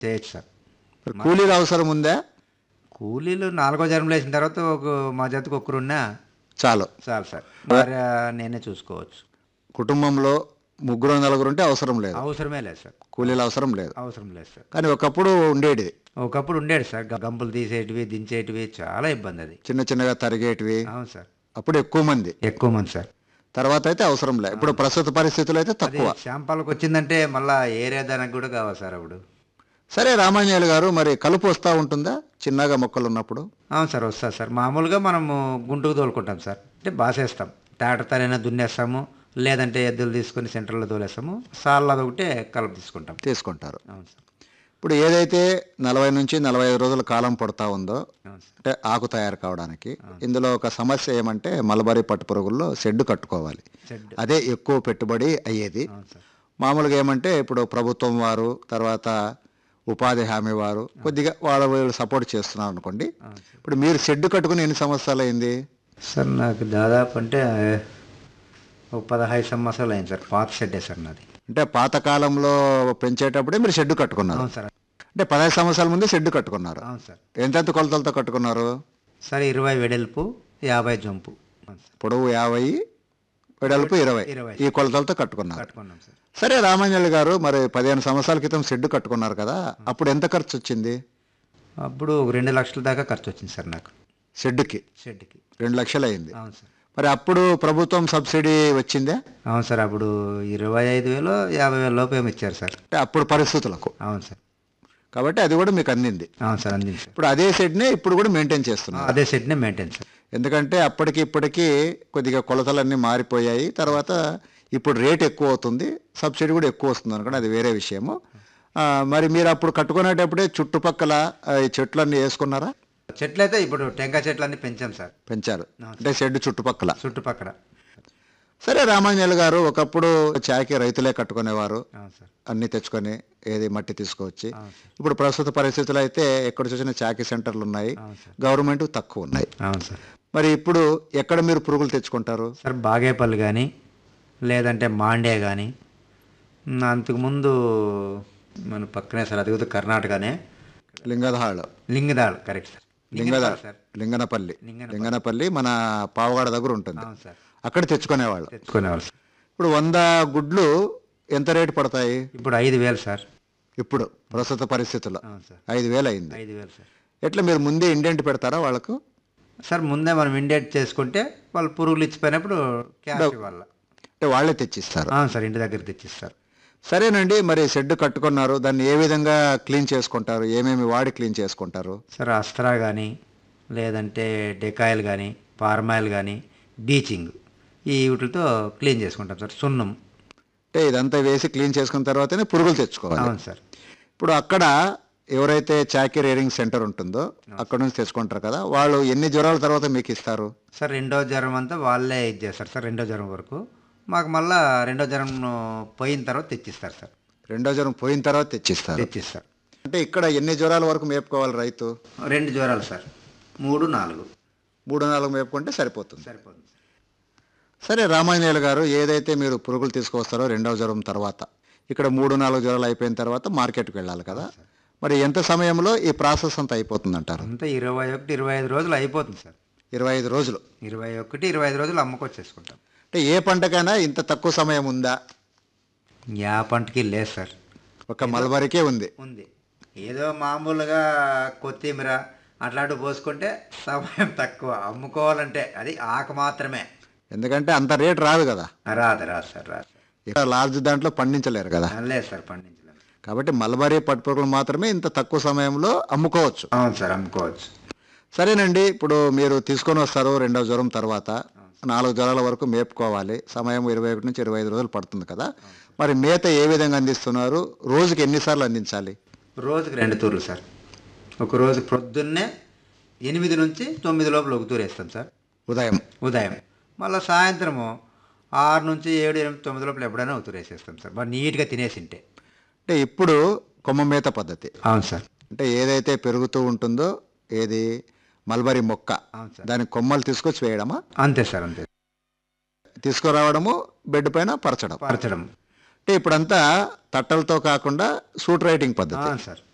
చేయొచ్చు సార్ మరి కూలీలు అవసరం ఉందా కూలీలు నాలుగో జన్మలు వేసిన తర్వాత ఒక మా జతకు ఒక్కరున్నా చాలు చాలు సార్ భార్య నేనే చూసుకోవచ్చు కుటుంబంలో ముగ్గురు నలుగురు ఉంటే అవసరం లేదు అవసరమే లేదు సార్ కూలీలు అవసరం లేదు అవసరం లేదు సార్ కానీ ఒకప్పుడు ఉండేది ఒకప్పుడు ఉండేది సార్ గ- గంపులు తీసేటివి దించేటివి చాలా ఇబ్బంది అది చిన్న చిన్నగా తరిగేటివి అవును సార్ అప్పుడు ఎక్కువ మంది ఎక్కువ మంది సార్ తర్వాత అయితే అవసరం లేదు ఇప్పుడు ప్రస్తుత పరిస్థితులు అయితే అది తక్కువ శాంపాలకు వచ్చిందంటే మళ్ళా ఏరియా దానికి కూడా కావాలి సార్ అప్పుడు సరే రామాంజనేయులు గారు మరి కలుపు వస్తూ ఉంటుందా చిన్నగా మొక్కలు ఉన్నప్పుడు అవును సార్ వస్తుంది సార్ మామూలుగా మనము గుంటుకు తోలుకుంటాం సార్ అంటే బాసేస్తాం ట్రాక్టర్తోనైనా దున్నేస్తాము లేదంటే ఎద్దులు తీసుకొని సెంటర్లో తోలేస్తాము సార్లు అదొకటే కలుపు తీసుకుంటాం తీసుకుంటారు అవును సార్ ఇప్పుడు ఏదైతే నలభై నుంచి నలభై ఐదు రోజుల కాలం పడుతూ ఉందో అవును సార్ అంటే ఆకు తయారు కావడానికి ఇందులో ఒక సమస్య ఏమంటే మలబరీ పట్టు పురుగుల్లో షెడ్ కట్టుకోవాలి షెడ్ అదే ఎక్కువ పెట్టుబడి అయ్యేది అవును సార్ మామూలుగా ఏమంటే ఇప్పుడు ప్రభుత్వం వారు తర్వాత ఉపాధి హామీ వారు కొద్దిగా వాళ్ళ వీళ్ళు సపోర్ట్ చేస్తున్నారు అనుకోండి అవును సార్ ఇప్పుడు మీరు షెడ్ కట్టుకుని ఎన్ని సంవత్సరాలు అయింది సార్ నాకు దాదాపు అంటే ఒక పదహైదు సంవత్సరాలు అయింది సార్ పాత షెడ్డే సార్ నాది అంటే పాతకాలంలో పెంచేటప్పుడే మీరు షెడ్ కట్టుకున్నారు అవును సార్ అంటే పదహైదు సంవత్సరాల ముందే షెడ్ కట్టుకున్నారు అవును సార్ ఎంతెంత కొలతలతో కట్టుకున్నారు సార్ ఇరవై వెడల్పు యాభై జంపు అవును సార్ పొడవు యాభై వెడల్పు ఇరవై ఇరవై. ఈ కొలతలతో కట్టుకున్నారు కట్టుకున్నాం సార్ సరే రామాంజలి గారు మరి పదిహేను సంవత్సరాల క్రితం షెడ్ కట్టుకున్నారు కదా అప్పుడు ఎంత ఖర్చు వచ్చింది అప్పుడు ఒక రెండు లక్షల దాకా ఖర్చు వచ్చింది సార్ నాకు షెడ్కి షెడ్కి రెండు లక్షలు అయింది అవును సార్ మరి అప్పుడు ప్రభుత్వం సబ్సిడీ వచ్చిందే అవును సార్ అప్పుడు ఇరవై ఐదు వేలు యాభై వేల లోపు ఏమి ఇచ్చారు సార్ అంటే అప్పుడు పరిస్థితులకు అవును సార్ కాబట్టి అది కూడా మీకు అందింది అవును సార్ అందింది సార్ ఇప్పుడు అదే షెడ్నే ఇప్పుడు కూడా మెయింటైన్ చేస్తున్నారు అదే సెట్నే మెయింటైన్ సార్ ఎందుకంటే అప్పటికి ఇప్పటికి కొద్దిగా కొలతలన్నీ మారిపోయాయి తర్వాత ఇప్పుడు రేట్ ఎక్కువ అవుతుంది సబ్సిడీ కూడా ఎక్కువ వస్తుంది అనుకోండి అది వేరే విషయము ఆ, మరి మీరు అప్పుడు కట్టుకునేటప్పుడే చుట్టుపక్కల ఆ, ఈ చెట్లన్నీ వేసుకున్నారా చెట్లు అయితే ఇప్పుడు టెంకాయ చెట్లు అన్ని పెంచాం సార్ పెంచారు అంటే షెడ్ చుట్టుపక్కల చుట్టుపక్కల సరే రామాంజల్ గారు ఒకప్పుడు చాకి రైతులే కట్టుకునేవారు అవును సార్ అన్నీ తెచ్చుకొని ఏది మట్టి తీసుకొచ్చి అవును సార్ ఇప్పుడు ప్రస్తుత పరిస్థితులు అయితే ఎక్కడ చూసిన చాకీ సెంటర్లు ఉన్నాయి అవును సార్ గవర్నమెంట్ తక్కువ ఉన్నాయి అవును సార్ మరి ఇప్పుడు ఎక్కడ మీరు పురుగులు తెచ్చుకుంటారు సార్ బాగేపల్లి కానీ లేదంటే మాండే కానీ అంతకుముందు మన పక్కనే సార్ అది కూడా కర్ణాటకనే Lingadahal Lingadal correct sir Lingadal sir Linganapalli Linganapalli. Linganapalli మన పావగాడ దగ్గర ఉంటుంది అవును సార్ అక్కడ తెచ్చుకునేవాళ్ళు తెచ్చుకునేవాళ్ళు సార్ ఇప్పుడు వంద గుడ్లు ఎంత రేటు పడతాయి ఇప్పుడు ఐదు వేలు సార్ ఇప్పుడు ప్రస్తుత పరిస్థితుల్లో అవును సార్ ఐదు వేలు అయింది ఐదు వేలు సార్ ఎట్లా మీరు ముందే ఇండెంట్ పెడతారా వాళ్ళకు సార్ ముందే మనం ఇండేట్ చేసుకుంటే వాళ్ళు పురుగులు ఇచ్చిపోయినప్పుడు క్యాష్ ఇవ్వాలి అంటే వాళ్ళే తెచ్చిస్తారు అవును సార్ ఇంటి దగ్గర తెచ్చిస్తారు సరేనండి మరి షెడ్ కట్టుకున్నారు దాన్ని ఏ విధంగా క్లీన్ చేసుకుంటారు ఏమేమి వాడి క్లీన్ చేసుకుంటారు సార్ అస్త్రా కానీ లేదంటే డెకాయిల్ కానీ పార్మాయిల్ కానీ బీచింగ్ ఈ వీటితో క్లీన్ చేసుకుంటాం సార్ సున్నం అంటే ఇదంతా వేసి క్లీన్ చేసుకున్న తర్వాతనే పురుగులు తెచ్చుకోవాలి అవును సార్ ఇప్పుడు అక్కడ ఎవరైతే చాకీ రేరింగ్ సెంటర్ ఉంటుందో అక్కడ నుంచి తెచ్చుకుంటారు కదా వాళ్ళు ఎన్ని జ్వరాల తర్వాత మీకు ఇస్తారు సార్ రెండో జ్వరం అంతా వాళ్ళే ఇది చేస్తారు సార్ రెండో జ్వరం వరకు మాకు మళ్ళా రెండో జ్వరం పోయిన తర్వాత తెచ్చిస్తారు సార్ రెండో జ్వరం పోయిన తర్వాత తెచ్చిస్తారు తెచ్చిస్తారు అంటే ఇక్కడ ఎన్ని జ్వరాల వరకు మేపుకోవాలి రైతు రెండు జ్వరాలు సార్ మూడు నాలుగు మూడు నాలుగు మేపుకుంటే సరిపోతుంది సరిపోతుంది సార్ సరే రామాంజనేయులు గారు ఏదైతే మీరు పురుగులు తీసుకొస్తారో రెండవ జ్వరం తర్వాత ఇక్కడ మూడు నాలుగు జ్వరాలు అయిపోయిన తర్వాత మార్కెట్కి వెళ్ళాలి కదా మరి ఎంత సమయంలో ఈ ప్రాసెస్ అంతా అయిపోతుంది అంటారు అంతా ఇరవై ఒకటి ఇరవై ఐదు రోజులు అయిపోతుంది సార్ ఇరవై ఐదు రోజులు ఇరవై ఒకటి ఇరవై ఐదు రోజులు అమ్ముకొచ్చేసుకుంటాం అంటే ఏ పంటకైనా ఇంత తక్కువ సమయం ఉందా యా పంటకి లేదు సార్ ఒక మల్బరికే ఉంది ఉంది ఏదో మామూలుగా కొత్తిమీర అట్లాంటివి పోసుకుంటే సమయం తక్కువ అమ్ముకోవాలంటే అది ఆకు మాత్రమే ఎందుకంటే అంత రేట్ రాదు కదా రాదు రాదు సార్ రాదు సార్ ఇక్కడ లార్జ్ దాంట్లో పండించలేరు కదా లేదు సార్ పండించలేము కాబట్టి మల్బరీ పట్టుపురుగులు మాత్రమే ఇంత తక్కువ సమయంలో అమ్ముకోవచ్చు అవును సార్ అమ్ముకోవచ్చు సరేనండి ఇప్పుడు మీరు తీసుకొని వస్తారు రెండవ జ్వరం తర్వాత నాలుగు జ్వరాల వరకు మేపుకోవాలి సమయం ఇరవై ఒకటి నుంచి ఇరవై ఐదు రోజులు పడుతుంది కదా మరి మేత ఏ విధంగా అందిస్తున్నారు రోజుకి ఎన్నిసార్లు అందించాలి రోజుకి రెండు తూర్లు సార్ ఒక రోజు ప్రొద్దున్నే ఎనిమిది నుంచి తొమ్మిది లోపల ఒక తూరు వేస్తాం సార్ ఉదయం ఉదయం మళ్ళీ సాయంత్రము ఆరు నుంచి ఏడు ఎనిమిది తొమ్మిది లోపల ఎప్పుడైనా ఒక తూరు వేసేస్తాం సార్ బాగా నీట్గా తినేసింటే అంటే ఇప్పుడు కొమ్మ మేత పద్ధతి అవును సార్ అంటే ఏదైతే పెరుగుతూ ఉంటుందో ఏది మల్బరీ మొక్క అవును సార్ దాని కొమ్మలు తీసుకొచ్చి వేయడమా అంతే సార్ అంతే తీసుకురావడము బెడ్ పైన పరచడం పరచడం అంటే ఇప్పుడంతా తట్టలతో కాకుండా సూట్ రైటింగ్ పద్ధతి అవును సార్